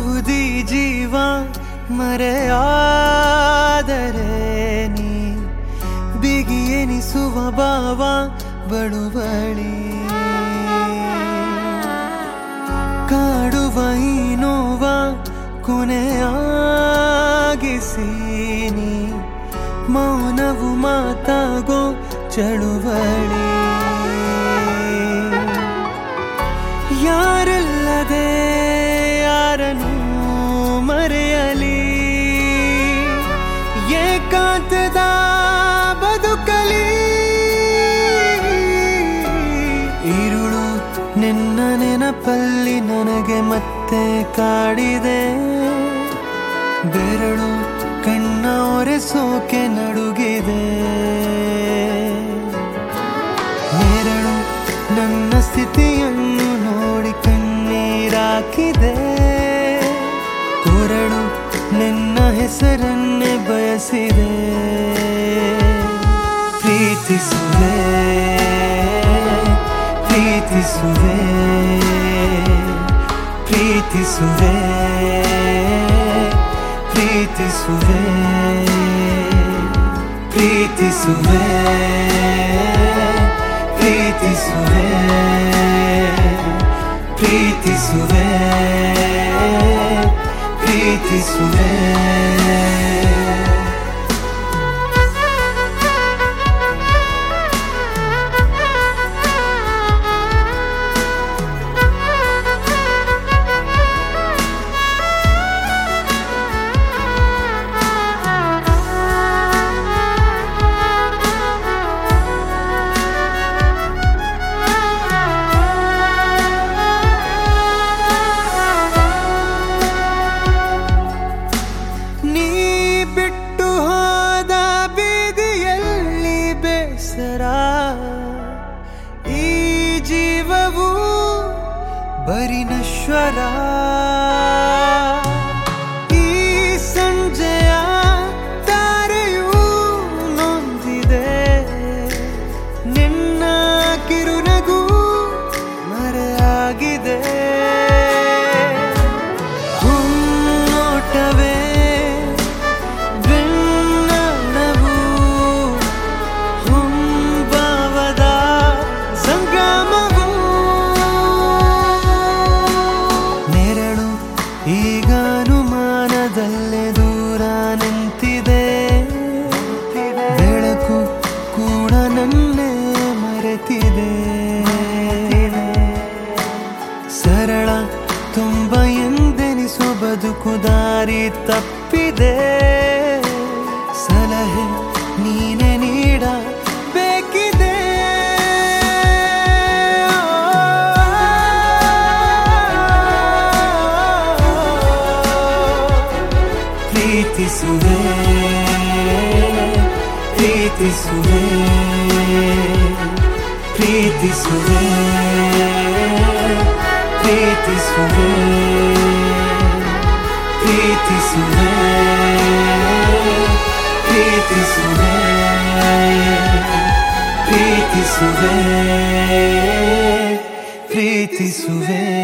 ಬರುವುದೀ ಜೀವ ಮರೆಯಾದರೆ ನೀ ಬಿಗಿ ಎನಿಸುವ ಭಾವ ಬಳುವಳಿ ಕಾಡುವ ಈ ನೋವ ಕೊನೆಯಾಗಿಸಿ ನೀ ಮೌನವು ಮಾತಾಗೋ ಚಳುವಳಿ ಯಾರಲ್ಲದೆ ಯಾರನ್ನು ಮರೆಯಲಿ ಏಕಾಂತದ ಬದುಕಲಿ ഇരുಳು ನಿನ್ನ ನೆನಪಲ್ಲಿ ನನಗೆ ಮತ್ತೆ ಕಾಡಿದೆ ಬೆರಳು ಕಣ್ಣ ಒರೆಸೋಕೆ ನಡುಗಿದೆ ನೆರಳು ನನ್ನ ಸ್ಥಿತಿಯನ್ನು ನೋಡಿ ಕಣ್ಣೀರಾಕಿದೆ ಕೊರಳು ನಿನ್ನ ಹೆಸರನ್ನೇ ಬಯಸಿದೆ ಪ್ರೀತಿಸುವೆ ಪ್ರೀತಿಸುವೆ ಪ್ರೀತಿಸುವೆ ಪ್ರೀತಿಸುವೆ ಪ್ರೀತಿಸುವೆ ಪ್ರೀತಿಸುವೆ ಪ್ರೀತಿಸುವೆ ಪ್ರೀತಿಸುವೆ ನೀ ಬಿಟ್ಟು ಹೋದ ಬೀದಿಯಲ್ಲಿ ಬೇಸರ ಈ ಜೀವವು ಬರಿ ನಶ್ವರ ಈ ಸಂಜೆಯ ತಾರೆಯೂ ನೊಂದಿದೆ ನಿನ್ನ ಕಿರುನಗು ಮರೆಯಾಗಿದೆ ಹುನ್ನೋಟವೇ ಬೆನ್ನಣವು ಹುಂಬಾವದ ಸಂಗ್ರಾಮವು ನೆರಳು ಈಗ ಅನುಮಾನದಲ್ಲೇ ದೂರ ನಿಂತಿದೆ ಬೆಳಕು ಕೂಡ ನನ್ನೇ ಮರೆತಿದೆ ಸರಳ ತುಂಬ ಎಂದೆನಿಸೋ ಬದುಕು ದಾರಿ ತಪ್ಪಿದೆ ಸಲಹೆ ನೀನೆ ನೀಡ ಬೇಕಿದೆ ಪ್ರೀತಿಸುವೆ ಪ್ರೀತಿಸುವೆ ಪ್ರೀತಿಸುವೆ ಪ್ರೀತಿಸುವೆ ಪ್ರೀತಿಸುವೆ ಪ್ರೀತಿಸುವೆ ಪ್ರೀತಿಸುವೆ ಪ್ರೀತಿಸುವೆ